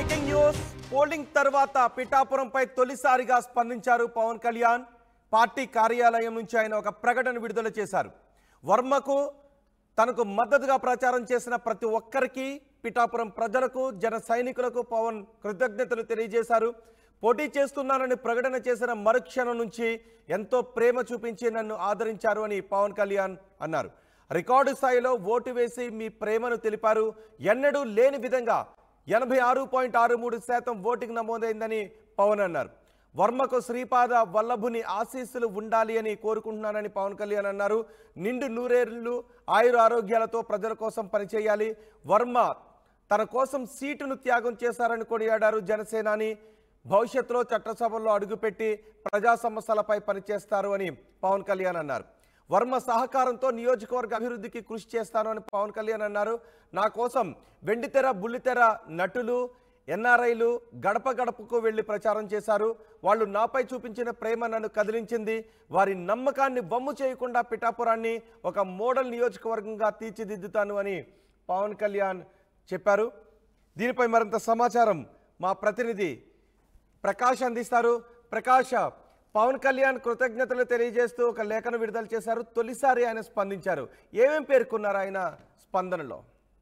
breaking news polling తర్వాత పిఠాపురంపై తొలిసారిగా స్పందించారు పవన్ కళ్యాణ్ పార్టీ కార్యాలయం నుంచి ఆయన ఒక ప్రకటన విడుదల చేశారు వర్మకు తనకు మద్దతుగా ప్రచారం చేసిన ప్రతి ఒక్కరికి పిఠాపురం ప్రజలకు జన సైనికులకు పవన్ కృతజ్ఞతలు తెలియజేశారు పోటీ చేస్తున్నానని ప్రకటన చేసిన మరుక్షణం నుంచి ఎంతో ప్రేమ చూపించి నన్ను ఆదరించారు అని పవన్ కళ్యాణ్ అన్నారు రికార్డు స్థాయిలో ఓటు వేసి మీ ప్రేమను తెలిపారు ఎన్నడూ లేని విధంగా ఎనభై ఆరు పాయింట్ ఆరు మూడు శాతం ఓటింగ్ నమోదైందని పవన్ అన్నారు వర్మకు శ్రీపాద వల్లభుని ఆశీస్సులు ఉండాలి అని కోరుకుంటున్నానని పవన్ కళ్యాణ్ అన్నారు నిండు నూరేళ్లు ఆయుర ఆరోగ్యాలతో ప్రజల కోసం పనిచేయాలి వర్మ తన కోసం సీటును త్యాగం చేశారని కొనియాడారు జనసేనాని భవిష్యత్తులో చట్టసభల్లో అడుగుపెట్టి ప్రజా సమస్యలపై పనిచేస్తారు అని పవన్ కళ్యాణ్ అన్నారు వర్మ సహకారంతో నియోజకవర్గ అభివృద్ధికి కృషి చేస్తాను అని పవన్ కళ్యాణ్ అన్నారు నా కోసం వెండితెర బుల్లితెర నటులు ఎన్ఆర్ఐలు గడప గడపకు వెళ్లి ప్రచారం చేశారు వాళ్ళు నాపై చూపించిన ప్రేమ నన్ను కదిలించింది వారి నమ్మకాన్ని వమ్ము చేయకుండా పిఠాపురాన్ని ఒక మోడల్ నియోజకవర్గంగా తీర్చిదిద్దుతాను అని పవన్ కళ్యాణ్ చెప్పారు దీనిపై మరింత సమాచారం మా ప్రతినిధి ప్రకాష్ అందిస్తారు ప్రకాష్ పవన్ కళ్యాణ్ కృతజ్ఞతలు తెలియజేస్తూ ఒక లేఖను విడుదల చేశారు తొలిసారి ఆయన స్పందించారు ఏమేం పేర్కొన్నారు ఆయన స్పందనలో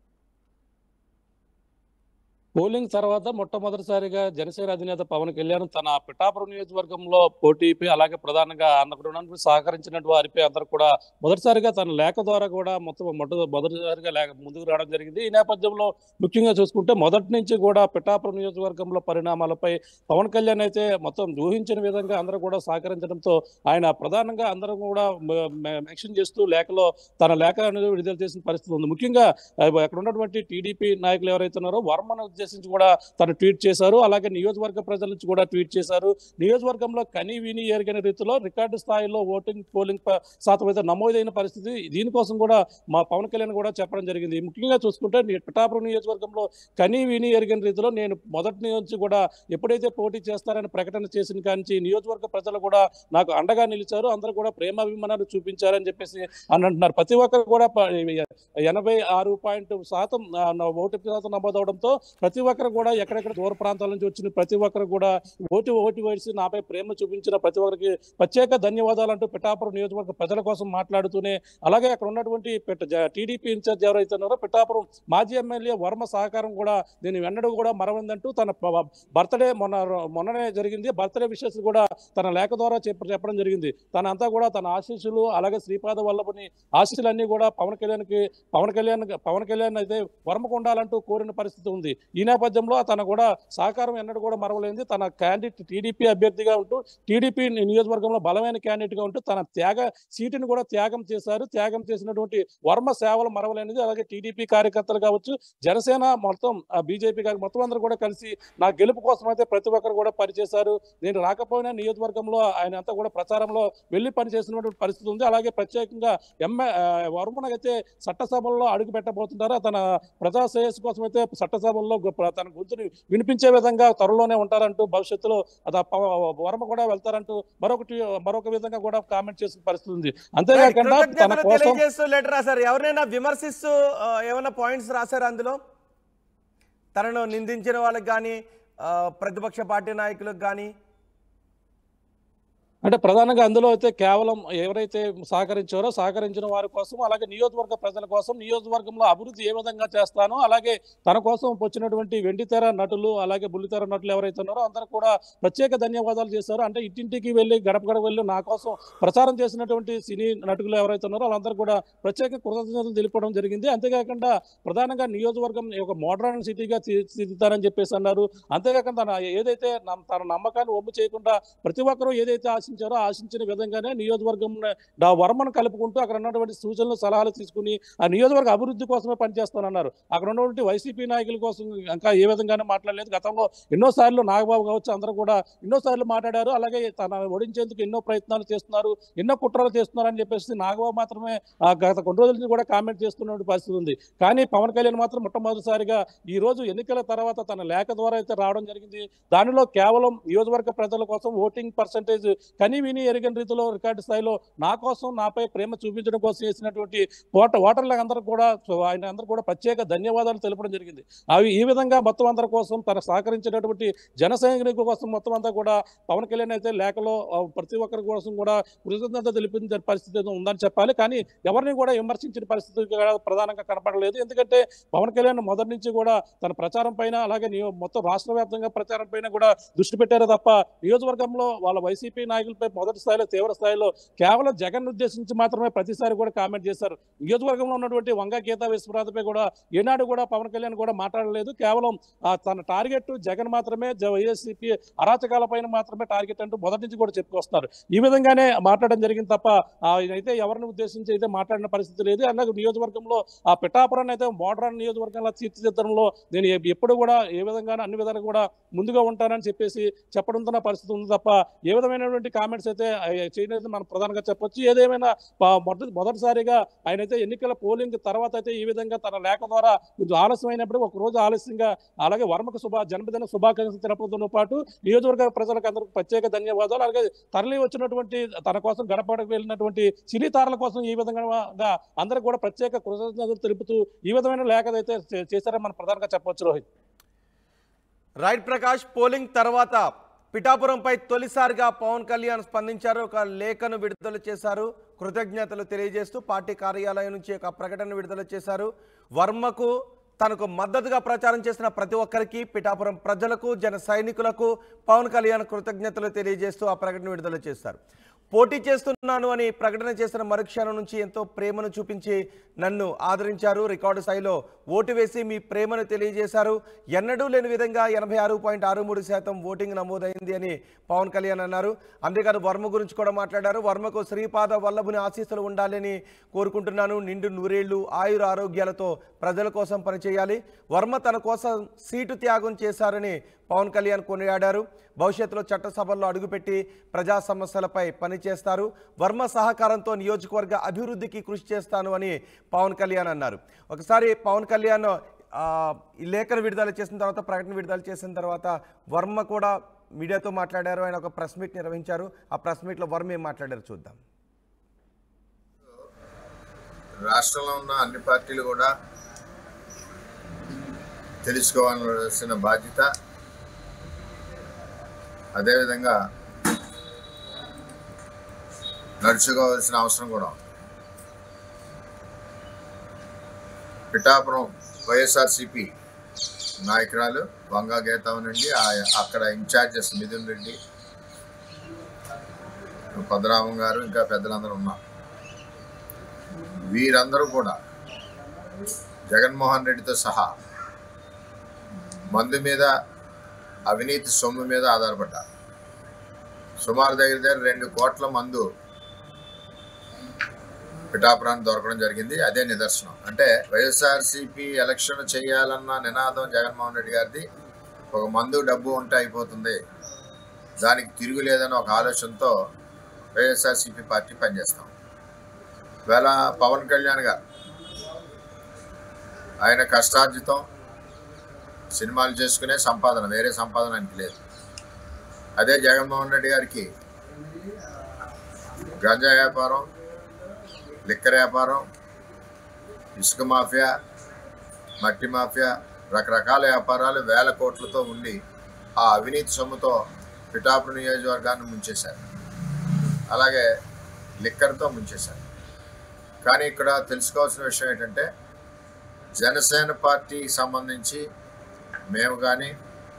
పోలింగ్ తర్వాత మొట్టమొదటిసారిగా జనసేన అధినేత పవన్ కళ్యాణ్ తన పిఠాపురం నియోజకవర్గంలో పోటీపై అలాగే ప్రధానంగా అన్నకు సహకరించినట్టు వారిపై అందరూ కూడా మొదటిసారిగా తన లేఖ ద్వారా కూడా మొత్తం మొట్ట మొదటిసారిగా లేఖ ముందుకు రావడం జరిగింది ఈ నేపథ్యంలో ముఖ్యంగా చూసుకుంటే మొదటి నుంచి కూడా పిఠాపురం నియోజకవర్గంలో పరిణామాలపై పవన్ కళ్యాణ్ అయితే మొత్తం ఊహించిన విధంగా అందరూ కూడా సహకరించడంతో ఆయన ప్రధానంగా అందరూ కూడా మెన్షన్ చేస్తూ లేఖలో తన లేఖ అనేది విడుదల చేసిన పరిస్థితి ఉంది ముఖ్యంగా ఆ, అక్కడ ఉన్నటువంటి టీడీపీ నాయకులు ఎవరైతే ఉన్నారో వర్మను ఉద్దేశించి కూడా తను ట్వీట్ చేశారు అలాగే నియోజకవర్గ ప్రజల నుంచి కూడా ట్వీట్ చేశారు నియోజకవర్గంలో కని విని ఎరిగిన రీతిలో రికార్డు స్థాయిలో ఓటింగ్ పోలింగ్ ప- శాతం అయితే నమోదైన పరిస్థితి దీనికోసం కూడా మా పవన్ కళ్యాణ్ కూడా చెప్పడం జరిగింది ముఖ్యంగా చూసుకుంటే నీ పిఠాపురం నియోజకవర్గంలో కని విని ఎరిగిన రీతిలో నేను మొదటి నుంచి కూడా ఎప్పుడైతే పోటీ చేస్తారని ప్రకటన చేసిన కాంచి నియోజకవర్గ ప్రజలు కూడా నాకు అండగా నిలిచారు అందరూ కూడా ప్రేమాభిమానాలు చూపించారని చెప్పేసి అని అంటున్నారు ప్రతి ఒక్కరు కూడా ప- ఎనభై ఆరు పాయింట్ శాతం ఆ, న- ఓటు శాతం నమోదవడంతో ప్రతి ఒక్కరు కూడా ఎక్కడెక్కడ దూర ప్రాంతాల నుంచి వచ్చిన ప్రతి ఒక్కరు కూడా ఓటు ఓటు వేసి నాపై ప్రేమ చూపించిన ప్రతి ఒక్కరికి ప్రత్యేక ధన్యవాదాలు అంటూ పిఠాపురం నియోజకవర్గ ప్రజల కోసం మాట్లాడుతూనే అలాగే అక్కడ ఉన్నటువంటి టీడీపీ ఇన్ఛార్జ్ ఎవరైతే ఉన్నారో పిఠాపురం మాజీ ఎమ్మెల్యే వర్మ సహకారం కూడా నేను ఎన్నడూ కూడా మరవందంటూ తన బర్త్డే మొన్న మొన్ననే జరిగింది బర్త్డే విషయస్ కూడా తన లేఖ ద్వారా చెప్ప చెప్పడం జరిగింది తన అంతా కూడా తన ఆశీస్సులు అలాగే శ్రీపాద వల్లభని ఆశీస్సులన్నీ కూడా పవన్ కళ్యాణ్కి పవన్ కళ్యాణ్ పవన్ కళ్యాణ్ అయితే వర్మకు ఉండాలంటూ కోరిన పరిస్థితి ఉంది ఈ నేపథ్యంలో తన కూడా సహకారం ఎన్నడూ కూడా మరవలేంది తన క్యాండిడేట్ టీడీపీ అభ్యర్థిగా ఉంటూ టీడీపీ నియోజకవర్గంలో బలమైన క్యాండిడేట్ గా ఉంటూ తన త్యాగ సీటును కూడా త్యాగం చేశారు త్యాగం చేసినటువంటి వర్మ సేవలు మరవలేనిది అలాగే టీడీపీ కార్యకర్తలు కావచ్చు జనసేన మొత్తం బీజేపీ మొత్తం అందరూ కూడా కలిసి నా గెలుపు కోసం అయితే ప్రతి ఒక్కరు కూడా పనిచేశారు నేను రాకపోయినా నియోజకవర్గంలో ఆయన అంతా కూడా ప్రచారంలో వెళ్ళి పనిచేసినటువంటి పరిస్థితి ఉంది అలాగే ప్రత్యేకంగా ఎంఏ వర్మనైతే చట్టసభల్లో అడుగు పెట్టబోతుంటారు తన ప్రజా శ్రేయస్సు కోసం అయితే చట్టసభల్లో గొప్ప- తన గొంతుని వినిపించే విధంగా త్వరలోనే ఉంటారంటూ భవిష్యత్తులో అది ఆ పవ- వర్మ కూడా వెళ్తారంటూ మరొకటి మరొక విధంగా కూడా కామెంట్ చేసిన పరిస్థితి ఉంది అంతేకాకుండా తన కృతజ్ఞతలు కోసం తెలియజేస్తూ లెటర్ రాశారు ఎవరైనా విమర్శిస్తూ ఆ, ఏమైనా పాయింట్స్ రాశారు అందులో తనను నిందించిన వాళ్ళకి కానీ ప్రతిపక్ష పార్టీ నాయకులకు కానీ అంటే ప్రధానంగా అందులో అయితే కేవలం ఎవరైతే సహకరించారో సహకరించిన వారి కోసం అలాగే నియోజకవర్గ ప్రజల కోసం నియోజకవర్గంలో అభివృద్ధి ఏ విధంగా చేస్తానో అలాగే తన కోసం వచ్చినటువంటి వెండితెర నటులు అలాగే బుల్లితెర నటులు ఎవరైతే ఉన్నారో అందరూ కూడా ప్రత్యేక ధన్యవాదాలు చేశారు అంటే ఇంటింటికి వెళ్ళి గడప గడప వెళ్ళి నా కోసం ప్రచారం చేసినటువంటి సినీ నటులు ఎవరైతే ఉన్నారో వాళ్ళందరూ కూడా ప్రత్యేక కృతజ్ఞతలు తెలుపడం జరిగింది అంతేకాకుండా ప్రధానంగా నియోజకవర్గం ఒక మోడర్న్ సిటీగా తీర్చిదిద్దారని చెప్పేసి అన్నారు అంతేకాకుండా తన ఏదైతే నమ్- తన నమ్మకాన్ని ఒమ్ము చేయకుండా ప్రతి ఒక్కరూ ఏదైతే ఆశించారో ఆశించిన విధంగానే నియోజకవర్గం వర్మను కలుపుకుంటూ అక్కడ ఉన్నటువంటి సూచనలు సలహాలు తీసుకుని ఆ నియోజకవర్గ అభివృద్ధి కోసమే పనిచేస్తానన్నారు అక్కడ ఉన్నటువంటి వైసీపీ నాయకుల కోసం ఇంకా ఏ విధంగానే మాట్లాడలేదు గతంలో ఎన్నోసార్లు నాగబాబు కావచ్చు అందరూ కూడా ఎన్నోసార్లు మాట్లాడారు అలాగే తన ఓడించేందుకు ఎన్నో ప్రయత్నాలు చేస్తున్నారు ఎన్నో కుట్రలు చేస్తున్నారు అని చెప్పేసి నాగబాబు మాత్రమే ఆ, గత కొన్ని రోజుల నుంచి కూడా కామెంట్ చేస్తున్న పరిస్థితి ఉంది కానీ పవన్ కళ్యాణ్ మాత్రం మొట్టమొదటిసారిగా ఈ రోజు ఎన్నికల తర్వాత తన లేఖ ద్వారా అయితే రావడం జరిగింది దానిలో కేవలం నియోజకవర్గ ప్రజల కోసం ఓటింగ్ పర్సంటేజ్ కని విని ఎరగని రీతిలో రికార్డు స్థాయిలో నా కోసం నాపై ప్రేమ చూపించడం కోసం చేసినటువంటి ఓట ఓటర్లందరూ కూడా సో ఆయన అందరూ కూడా ప్రత్యేక ధన్యవాదాలు తెలపడం జరిగింది అవి ఈ విధంగా మొత్తం అందరి కోసం తన సహకరించినటువంటి జన సైనికుల కోసం మొత్తం అంతా కూడా పవన్ కళ్యాణ్ అయితే లేఖలో ఆ, ప్రతి ఒక్కరి కోసం కూడా కృతజ్ఞత తెలిపిన పరిస్థితి ఏదో ఉందని చెప్పాలి కానీ ఎవరిని కూడా విమర్శించిన పరిస్థితి కూడా ప్రధానంగా కనపడలేదు ఎందుకంటే పవన్ కళ్యాణ్ మొదటి నుంచి కూడా తన ప్రచారం పైన అలాగే నియో- మొత్తం రాష్ట్ర వ్యాప్తంగా ప్రచారం పైన కూడా దృష్టి పెట్టారు తప్ప నియోజకవర్గంలో వాళ్ళ వైసీపీ నాయకులపై మొదటి స్థాయిలో తీవ్ర స్థాయిలో కేవలం జగన్ ఉద్దేశించి మాత్రమే ప్రతిసారి కూడా కామెంట్ చేశారు నియోజకవర్గంలో ఉన్నటువంటి వంగ గీతా విశ్వనాథ్పై కూడా ఏనాడు కూడా పవన్ కళ్యాణ్ కూడా మాట్లాడలేదు కేవలం ఆ, తన టార్గెట్ జగన్ మాత్రమే వైఎస్సీపీ అరాచకాల పైన మాత్రమే టార్గెట్ అంటూ మొదటి నుంచి కూడా చెప్పుకొస్తున్నారు ఈ విధంగానే మాట్లాడడం జరిగింది తప్ప ఆయన అయితే ఎవరిని ఉద్దేశించి అయితే మాట్లాడిన పరిస్థితి లేదు అలాగే నియోజకవర్గంలో ఆ పిఠాపురాన్ని అయితే మోడర్న్ నియోజకవర్గంలో తీర్చిదిద్దడంలో నేను ఎ- ఎప్పుడు కూడా ఏ విధంగానూ అన్ని విధాలు కూడా ముందుగా ఉంటానని చెప్పేసి చెప్పడంతో నా పరిస్థితి ఉంది తప్ప ఏ విధమైనటువంటి కామెంట్స్ అయితే ఆ, చేయలేదు మనం ప్రధానంగా చెప్పొచ్చు ఏదేమైనా ప- మొదటి మొదటిసారిగా ఆయన అయితే ఎన్నికల పోలింగ్ తర్వాత అయితే ఈ విధంగా తన లేఖ ద్వారా కొంచెం ఆలస్యమైనప్పుడు ఒక రోజు ఆలస్యంగా అలాగే వర్మకు శుభ జన్మదిన శుభాకాంక్షలు తెలపడంతో పాటు నియోజకవర్గ ప్రజలకు అందరికీ ప్రత్యేక ధన్యవాదాలు అలాగే తరలి వచ్చినటువంటి తన కోసం గడపడకు వెళ్ళినటువంటి సినీ తారల కోసం ఈ విధంగా అందరికి కూడా ప్రత్యేక కృతజ్ఞతలు తెలుపుతూ ఈ విధమైన లేఖ అయితే చే- చేశారని మనం ప్రధానంగా చెప్పొచ్చు రోహిత్ రైట్ ప్రకాష్ పోలింగ్ తర్వాత పిఠాపురంపై తొలిసారిగా పవన్ కళ్యాణ్ స్పందించారు ఒక లేఖను విడుదల చేశారు కృతజ్ఞతలు తెలియజేస్తూ పార్టీ కార్యాలయం నుంచి ఒక ప్రకటన విడుదల చేశారు వర్మకు తనకు మద్దతుగా ప్రచారం చేసిన ప్రతి ఒక్కరికి పిఠాపురం ప్రజలకు జన సైనికులకు పవన్ కళ్యాణ్ కృతజ్ఞతలు తెలియజేస్తూ ఆ ప్రకటన విడుదల చేశారు పోటీ చేస్తున్నాను అని ప్రకటన చేసిన మరుక్షణం నుంచి ఎంతో ప్రేమను చూపించి నన్ను ఆదరించారు రికార్డు స్థాయిలో ఓటు వేసి మీ ప్రేమను తెలియజేశారు ఎన్నడూ లేని విధంగా ఎనభై ఆరు పాయింట్ ఆరు మూడు శాతం ఓటింగ్ నమోదైంది అని పవన్ కళ్యాణ్ అన్నారు అంతేకాదు వర్మ గురించి కూడా మాట్లాడారు వర్మకు శ్రీపాద వల్లభుని ఆశీస్సులు ఉండాలని కోరుకుంటున్నాను నిండు నూరేళ్లు ఆయుర ఆరోగ్యాలతో ప్రజల కోసం పనిచేయాలి వర్మ తన కోసం సీటు త్యాగం చేశారని పవన్ కళ్యాణ్ కొనియాడారు భవిష్యత్తులో చట్టసభల్లో అడుగుపెట్టి ప్రజా సమస్యలపై పనిచేస్తారు వర్మ సహకారంతో నియోజకవర్గ అభివృద్ధికి కృషి చేస్తాను అని పవన్ కళ్యాణ్ అన్నారు ఒకసారి పవన్ కళ్యాణ్ ఆ, ఈ లేఖను విడుదల చేసిన తర్వాత ప్రకటన విడుదల చేసిన తర్వాత వర్మ కూడా మీడియాతో మాట్లాడారు ఆయన ఒక ప్రెస్ మీట్ నిర్వహించారు ఆ ప్రెస్ మీట్లో వర్మ ఏం మాట్లాడారు చూద్దాం రాష్ట్రంలో ఉన్న అన్ని పార్టీలు కూడా తెలుసుకోవాల్సిన బాధ్యత అదేవిధంగా నడుచుకోవాల్సిన అవసరం కూడా ఉంది పిఠాపురం వైఎస్ఆర్సిపి నాయకురాలు వంగా గీతం నుండి ఆ- అక్కడ ఇన్ఛార్జెస్ మిథున్ రెడ్డి పద్మనాభం గారు ఇంకా పెద్దలందరూ ఉన్నారు వీరందరూ కూడా జగన్మోహన్ రెడ్డితో సహా మందు మీద అవినీతి సొమ్ము మీద ఆధారపడ్డారు సుమారు దగ్గర దగ్గర రెండు కోట్ల మందు పిఠాపురాన్ని దొరకడం జరిగింది అదే నిదర్శనం అంటే వైఎస్ఆర్సీపీ ఎలక్షన్ చేయాలన్న నినాదం జగన్మోహన్ రెడ్డి గారిది ఒక మందు డబ్బు ఉంటే అయిపోతుంది దానికి తిరుగులేదని ఒక ఆలోచనతో వైఎస్ఆర్సీపీ పార్టీ పనిచేస్తాం వేళ పవన్ కళ్యాణ్ గారు ఆయన కష్టార్జితం సినిమాలు చేసుకునే సంపాదన వేరే సంపాదన ఆయనకి లేదు అదే జగన్మోహన్ రెడ్డి గారికి గంజా వ్యాపారం లిక్కర్ వ్యాపారం ఇసుక మాఫియా మట్టి మాఫియా రకరకాల వ్యాపారాలు వేల కోట్లతో ఉండి ఆ అవినీతి సొమ్ముతో పిఠాపురం నియోజకవర్గాన్ని ముంచేశారు అలాగే లిక్కర్తో ముంచేశారు కానీ ఇక్కడ తెలుసుకోవాల్సిన విషయం ఏంటంటే జనసేన పార్టీకి సంబంధించి మేము కానీ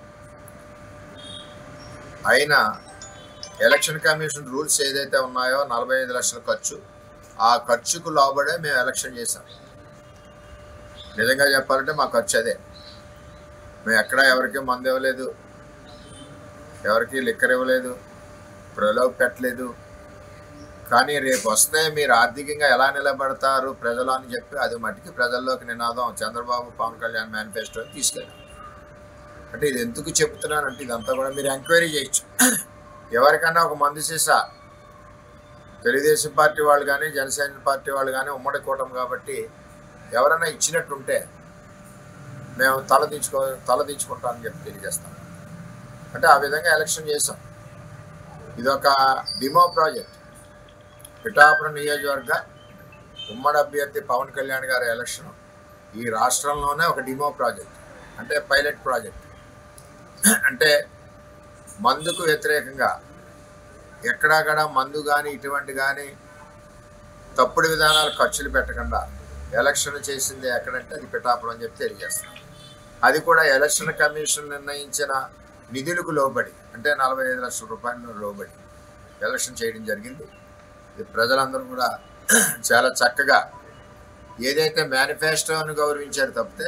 అయినా ఎలక్షన్ కమిషన్ రూల్స్ ఏదైతే ఉన్నాయో నలభై ఐదు లక్షల ఖర్చు ఆ ఖర్చుకు లోబడే మేము ఎలక్షన్ చేశాం నిజంగా చెప్పాలంటే మా ఖర్చు అదే మేము ఎక్కడ ఎవరికి మందు ఇవ్వలేదు ఎవరికి లిక్కర్ ఇవ్వలేదు ప్రలోభ పెట్టలేదు కానీ రేపు వస్తే మీరు ఆర్థికంగా ఎలా నిలబడతారు ప్రజలు అని చెప్పి అది మట్టికి ప్రజల్లోకి నినాదం చంద్రబాబు పవన్ కళ్యాణ్ మేనిఫెస్టో తీసుకెళ్ళాం అంటే ఇది ఎందుకు చెప్తున్నానంటే ఇదంతా కూడా మీరు ఎంక్వైరీ చేయొచ్చు ఎవరికన్నా ఒక మంది సీసా తెలుగుదేశం పార్టీ వాళ్ళు కానీ జనసేన పార్టీ వాళ్ళు కానీ ఉమ్మడి కూటమి కాబట్టి ఎవరైనా ఇచ్చినట్టుంటే మేము తల దించుకో తల దించుకుంటామని చెప్పి తెలియజేస్తాం అంటే ఆ విధంగా ఎలక్షన్ చేసాం ఇదొక డిమో ప్రాజెక్ట్ పిఠాపురం నియోజకవర్గ ఉమ్మడి అభ్యర్థి పవన్ కళ్యాణ్ గారి ఎలక్షన్ ఈ రాష్ట్రంలోనే ఒక డిమో ప్రాజెక్ట్ అంటే పైలట్ ప్రాజెక్ట్ అంటే మందుకు వ్యతిరేకంగా ఎక్కడక్కడ మందు కానీ ఇటువంటి కానీ తప్పుడు విధానాలు ఖర్చులు పెట్టకుండా ఎలక్షన్ చేసింది ఎక్కడంటే అది పిఠాపురం అని చెప్పి తెలియజేస్తాం అది కూడా ఎలక్షన్ కమిషన్ నిర్ణయించిన నిధులకు లోబడి అంటే నలభై ఐదు లక్షల రూపాయలు లోబడి ఎలక్షన్ చేయడం జరిగింది ఇది ప్రజలందరూ కూడా చాలా చక్కగా ఏదైతే మేనిఫెస్టోను గౌరవించారు తప్పితే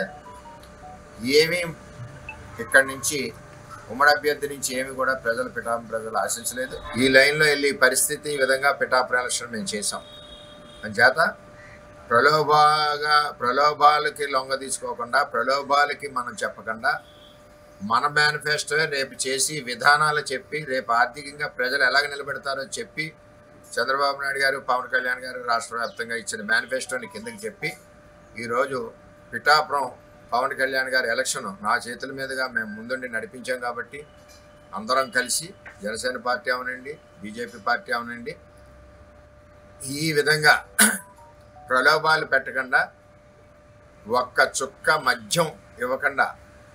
ఏమీ ఇక్కడి నుంచి ఉమ్మడి అభ్యర్థి నుంచి ఏమి కూడా ప్రజలు పిఠాపురం ప్రజలు ఆశించలేదు ఈ లైన్లో వెళ్ళి ఈ పరిస్థితి ఈ విధంగా పిఠాపురం ఎలక్షన్ మేము చేసాం అంచేత ప్రలోభాగా ప్రలోభాలకి లొంగ తీసుకోకుండా ప్రలోభాలకి మనం చెప్పకుండా మన మేనిఫెస్టో రేపు చేసి విధానాలు చెప్పి రేపు ఆర్థికంగా ప్రజలు ఎలాగ నిలబెడతారో చెప్పి చంద్రబాబు నాయుడు గారు పవన్ కళ్యాణ్ గారు రాష్ట్ర వ్యాప్తంగా ఇచ్చిన మేనిఫెస్టోని కిందకి చెప్పి ఈరోజు పిఠాపురం పవన్ కళ్యాణ్ గారి ఎలక్షన్ నా చేతుల మీదుగా మేము ముందుండి నడిపించాం కాబట్టి అందరం కలిసి జనసేన పార్టీ అవనండి బీజేపీ పార్టీ అవనండి ఈ విధంగా ప్రలోభాలు పెట్టకుండా ఒక్క చుక్క మద్యం ఇవ్వకుండా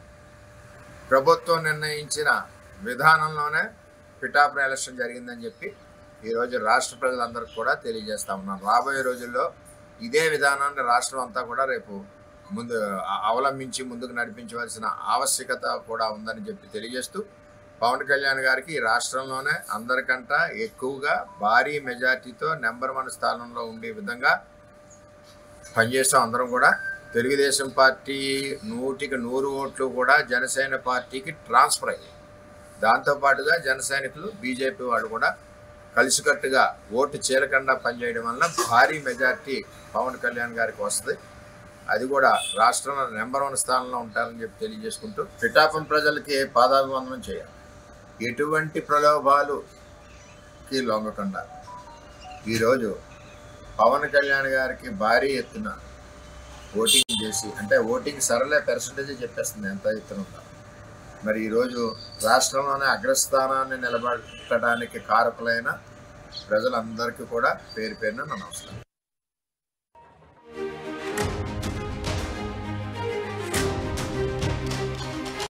ప్రభుత్వం నిర్ణయించిన విధానంలోనే పిఠాపురం ఎలక్షన్ జరిగిందని చెప్పి ఈరోజు రాష్ట్ర ప్రజలందరికీ కూడా తెలియజేస్తా ఉన్నాను రాబోయే రోజుల్లో ఇదే విధానాన్ని రాష్ట్రం అంతా కూడా రేపు ముందు అ- అవలంబించి ముందుకు నడిపించవలసిన ఆవశ్యకత కూడా ఉందని చెప్పి తెలియజేస్తూ పవన్ కళ్యాణ్ గారికి ఈ రాష్ట్రంలోనే అందరికంట ఎక్కువగా భారీ మెజార్టీతో నెంబర్ వన్ స్థానంలో ఉండే విధంగా పనిచేస్తాం అందరం కూడా తెలుగుదేశం పార్టీ నూటికి నూరు ఓట్లు కూడా జనసేన పార్టీకి ట్రాన్స్ఫర్ అయ్యాయి దాంతోపాటుగా జన సైనికులు బీజేపీ వాళ్ళు కూడా కలిసికట్టుగా ఓటు చీలకుండా పనిచేయడం వల్ల భారీ మెజార్టీ పవన్ కళ్యాణ్ గారికి వస్తుంది అది కూడా రాష్ట్రంలో నెంబర్ వన్ స్థానంలో ఉంటారని చెప్పి తెలియజేసుకుంటూ పిఠాపురం ప్రజలకి పాదాభివందనం చేయాలి ఎటువంటి ప్రలోభాలుకి లొంగకుండా ఈరోజు పవన్ కళ్యాణ్ గారికి భారీ ఎత్తున ఓటింగ్ చేసి అంటే ఓటింగ్ సరళ పర్సంటేజ్ చెప్పేస్తుంది ఎంత ఎత్తున ఉందో మరి ఈరోజు రాష్ట్రంలోనే అగ్రస్థానాన్ని నిలబెట్టడానికి కారకులైన ప్రజలందరికీ కూడా పేరు పేరున నా నమస్కారం